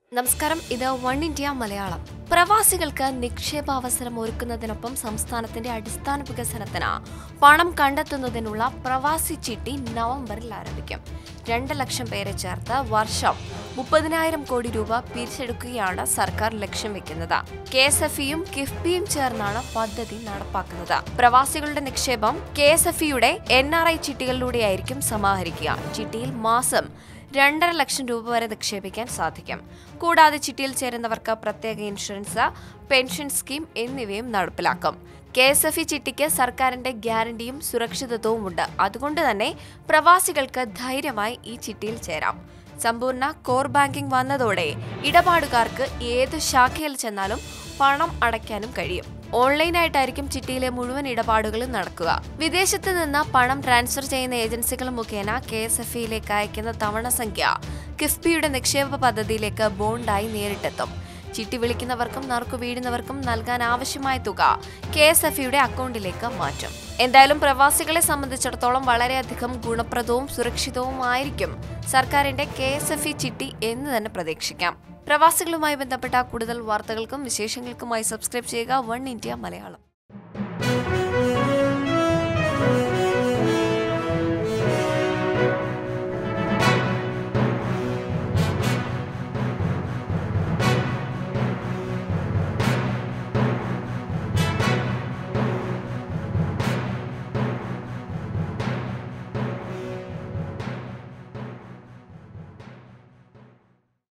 നമസ്കാരം ഇത് one India Malayalam പ്രവാസികൾക്ക് നിക്ഷേപാവസരം ഒരുക്കുന്നതിനൊപ്പം സംസ്ഥാനത്തിന്റെ അടിസ്ഥാന വികസനത്തിന് പണം കണ്ടെത്തുന്നതിനുള്ള പ്രവാസി ചിട്ടി നവംബറിൽ ആരംഭിക്കും രണ്ട് ലക്ഷം പേരെ ചേർത്ത് വർഷം മുപ്പതിനായിരം കോടി രൂപ പിരിച്ചെടുക്കുകയാണ് സർക്കാർ ലക്ഷ്യം വെക്കുന്നത് കെ എസ് എഫ് ഇയും കിഫ്ബിയും ചേർന്നാണ് പദ്ധതി നടപ്പാക്കുന്നത് പ്രവാസികളുടെ നിക്ഷേപം കെ എസ് എഫ് ഇയുടെ എൻ ആർ ഐ ചിട്ടികളിലൂടെയായിരിക്കും സമാഹരിക്കുക ചിട്ടിയിൽ മാസം രണ്ടര ലക്ഷം രൂപ വരെ നിക്ഷേപിക്കാൻ സാധിക്കും കൂടാതെ ചിട്ടിയിൽ ചേരുന്നവർക്ക് പ്രത്യേക ഇൻഷുറൻസ് പെൻഷൻ സ്കീം എന്നിവയും നടപ്പിലാക്കും കെ എസ് എഫ് ഇ ചിട്ടിക്ക് സർക്കാരിന്റെ ഗ്യാരണ്ടിയും സുരക്ഷിതത്വവും ഉണ്ട് അതുകൊണ്ട് തന്നെ പ്രവാസികൾക്ക് ധൈര്യമായി ഈ ചിട്ടിയിൽ ചേരാം സമ്പൂർണ്ണ കോർ ബാങ്കിംഗ് വന്നതോടെ ഇടപാടുകാർക്ക് ഏത് ശാഖയിൽ ചെന്നാലും പണം അടയ്ക്കാനും കഴിയും ഓൺലൈനായിട്ടായിരിക്കും ചിട്ടിയിലെ മുഴുവൻ ഇടപാടുകളും നടക്കുക വിദേശത്ത് നിന്ന് പണം ട്രാൻസ്ഫർ ചെയ്യുന്ന ഏജൻസികൾ മുഖേന കെ എസ് എഫ് ഇയിലേക്ക് അയക്കുന്ന തവണ സംഖ്യ കിഫ്ബിയുടെ നിക്ഷേപ പദ്ധതിയിലേക്ക് ബോണ്ടായി നേരിട്ടെത്തും ചിട്ടി വിളിക്കുന്നവർക്കും നറുക്കു വീഴുന്നവർക്കും നൽകാൻ ആവശ്യമായ തുക കെ എസ് എഫ് ഇയുടെ അക്കൗണ്ടിലേക്ക് മാറ്റും എന്തായാലും പ്രവാസികളെ സംബന്ധിച്ചിടത്തോളം വളരെയധികം ഗുണപ്രദവും സുരക്ഷിതവുമായിരിക്കും സർക്കാരിന്റെ കെ എസ് എഫ് ഇ ചിട്ടി എന്ന് തന്നെ പ്രതീക്ഷിക്കാം പ്രവാസികളുമായി ബന്ധപ്പെട്ട കൂടുതൽ വാർത്തകൾക്കും വിശേഷങ്ങൾക്കുമായി സബ്സ്ക്രൈബ് ചെയ്യുക വൺ ഇന്ത്യ മലയാളം